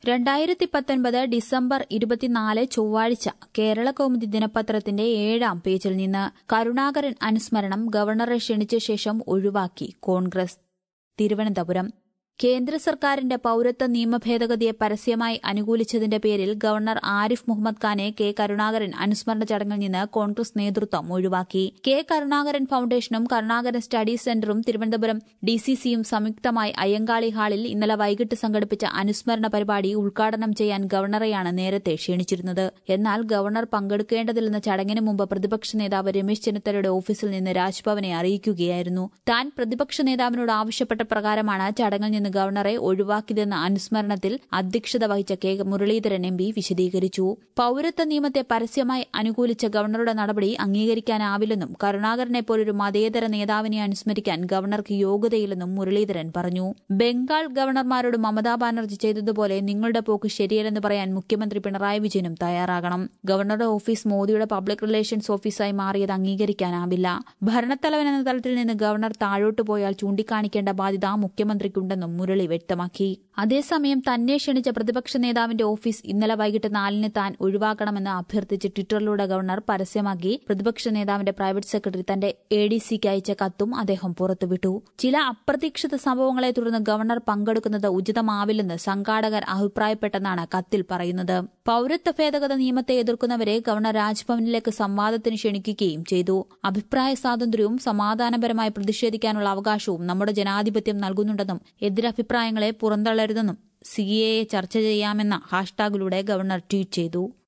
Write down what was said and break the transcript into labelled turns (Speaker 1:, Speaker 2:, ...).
Speaker 1: രണ്ടായിരത്തി പത്തൊൻപത് ഡിസംബർ ഇരുപത്തിനാല് ചൊവ്വാഴ്ച കേരള കൗമുദി ദിനപത്രത്തിന്റെ ഏഴാം പേജിൽ നിന്ന് കരുണാകരൻ അനുസ്മരണം ഗവർണറെ ക്ഷണിച്ച ശേഷം ഒഴിവാക്കി കോൺഗ്രസ് തിരുവനന്തപുരം കേന്ദ്ര സർക്കാരിന്റെ പൌരത്വ നിയമ ഭേദഗതിയെ പരസ്യമായി അനുകൂലിച്ചതിന്റെ പേരിൽ ഗവർണർ ആരിഫ് മുഹമ്മദ് ഖാനെ കെ കരുണാകരൻ അനുസ്മരണ ചടങ്ങിൽ നിന്ന് കോൺഗ്രസ് നേതൃത്വം ഒഴിവാക്കി കെ കരുണാകരൻ ഫൌണ്ടേഷനും കരുണാകരൻ സ്റ്റഡി സെന്ററും തിരുവനന്തപുരം ഡിസിസിയും സംയുക്തമായി അയ്യങ്കാളി ഹാളിൽ ഇന്നലെ വൈകിട്ട് സംഘടിപ്പിച്ച അനുസ്മരണ പരിപാടി ഉദ്ഘാടനം ചെയ്യാൻ ഗവർണറെയാണ് നേരത്തെ ക്ഷണിച്ചിരുന്നത് എന്നാൽ ഗവർണർ പങ്കെടുക്കേണ്ടതില്ലെന്ന ചടങ്ങിന് മുമ്പ് പ്രതിപക്ഷ നേതാവ് രമേശ് ചെന്നിത്തലയുടെ ഓഫീസിൽ നിന്ന് രാജ്ഭവനെ അറിയിക്കുകയായിരുന്നു താൻ പ്രതിപക്ഷ നേതാവിനോട് ആവശ്യപ്പെട്ട പ്രകാരമാണ് ചടങ്ങിൽ നിന്ന് ഗവർണറെ ഒഴിവാക്കിയതെന്ന അനുസ്മരണത്തിൽ അധ്യക്ഷത വഹിച്ച കെ മുരളീധരൻ എം പി വിശദീകരിച്ചു പൌരത്വ നിയമത്തെ പരസ്യമായി അനുകൂലിച്ച ഗവർണറുടെ നടപടി അംഗീകരിക്കാനാവില്ലെന്നും കരുണാകരനെ പോലൊരു മതേതര നേതാവിനെ അനുസ്മരിക്കാൻ ഗവർണർക്ക് യോഗ്യതയില്ലെന്നും മുരളീധരൻ പറഞ്ഞു ബംഗാൾ ഗവർണർമാരോട് മമതാ ബാനർജി ചെയ്തതുപോലെ നിങ്ങളുടെ പോക്ക് ശരിയല്ലെന്ന് പറയാൻ മുഖ്യമന്ത്രി പിണറായി വിജയനും തയ്യാറാകണം ഗവർണറുടെ ഓഫീസ് മോദിയുടെ പബ്ലിക് റിലേഷൻസ് ഓഫീസായി മാറിയത് അംഗീകരിക്കാനാവില്ല ഭരണത്തലവൻ എന്ന തലത്തിൽ നിന്ന് ഗവർണർ താഴോട്ട് പോയാൽ ചൂണ്ടിക്കാണിക്കേണ്ട ബാധ്യത മുഖ്യമന്ത്രിക്കുണ്ടെന്നും മുരളി വ്യക്തമാക്കി അതേസമയം തന്നെ ക്ഷണിച്ച പ്രതിപക്ഷ നേതാവിന്റെ ഓഫീസ് ഇന്നലെ വൈകിട്ട് നാലിന് താൻ ഒഴിവാക്കണമെന്ന് അഭ്യർത്ഥിച്ച് ട്വിറ്ററിലൂടെ ഗവർണർ പരസ്യമാക്കി പ്രതിപക്ഷ നേതാവിന്റെ പ്രൈവറ്റ് സെക്രട്ടറി തന്റെ എ ഡി സിക്ക് അയച്ച കത്തും അദ്ദേഹം പുറത്തുവിട്ടു ചില അപ്രതീക്ഷിത സംഭവങ്ങളെ തുടർന്ന് ഗവർണർ പങ്കെടുക്കുന്നത് ഉചിതമാവില്ലെന്ന് സംഘാടകർ അഭിപ്രായപ്പെട്ടെന്നാണ് കത്തിൽ പറയുന്നത് പൌരത്വ ഭേദഗത നിയമത്തെ എതിർക്കുന്നവരെ ഗവർണർ രാജ്ഭവനിലേക്ക് സംവാദത്തിന് ക്ഷണിക്കുകയും ചെയ്തു അഭിപ്രായ സ്വാതന്ത്ര്യവും സമാധാനപരമായി പ്രതിഷേധിക്കാനുള്ള അവകാശവും നമ്മുടെ ജനാധിപത്യം നൽകുന്നുണ്ടെന്നും എതിരഭിപ്രായങ്ങളെ പുറന്തള്ളരുതെന്നും സിഎയെ ചർച്ച ചെയ്യാമെന്ന ഹാഷ്ടാഗിലൂടെ ഗവർണർ ട്വീറ്റ് ചെയ്തു